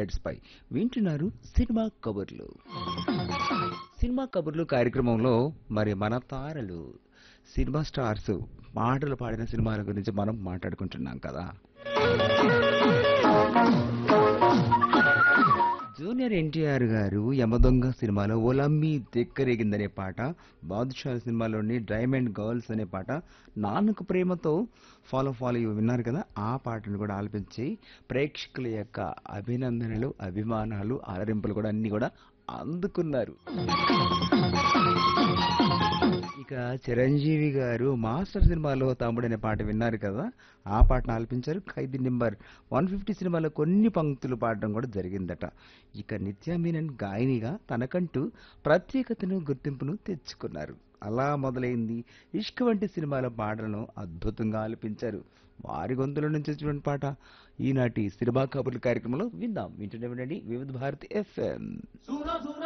heads పై వింటున్నారు cinema కబుర్లు cinema కబుర్లు కార్యక్రమంలో మరి మన తారలు సినిమా స్టార్స్ పాటలు పాడిన సినిమాల గురించి మనం మాట్లాడుకుంటున్నాం కదా జూనియర్ ఎన్టీఆర్ గారు యమదొంగ సినిమాలో ఒలమ్మి దిక్కరేగిందనే పాట బాదుషా సినిమాలోని డైమండ్ గర్ల్స్ అనే పాట నాన్నకు ప్రేమతో ఫాలో ఫాలో ఇవి విన్నారు కదా ఆ పాటను కూడా ఆలపించి ప్రేక్షకుల యొక్క అభినందనలు అభిమానాలు ఆదరింపులు కూడా అన్ని కూడా అందుకున్నారు ఇక చిరంజీవి గారు మాస్టర్ సినిమాలో తమ్ముడు అనే పాట విన్నారు కదా ఆ పాటను ఆలపించారు ఖైదీ నెంబర్ వన్ ఫిఫ్టీ సినిమాలో కొన్ని పంక్తులు పాడడం కూడా జరిగిందట ఇక నిత్యా మీనన్ గాయనిగా తనకంటూ ప్రత్యేకతను గుర్తింపును తెచ్చుకున్నారు అలా మొదలైంది ఇష్క్ వంటి సినిమాల పాటలను అద్భుతంగా ఆలపించారు వారి గొంతుల నుంచి వచ్చినటువంటి పాట ఈనాటి సినిమా కబుర్ల కార్యక్రమంలో విందాం వింటూనే ఉండండి వివిధ భారతి ఎఫ్ఎం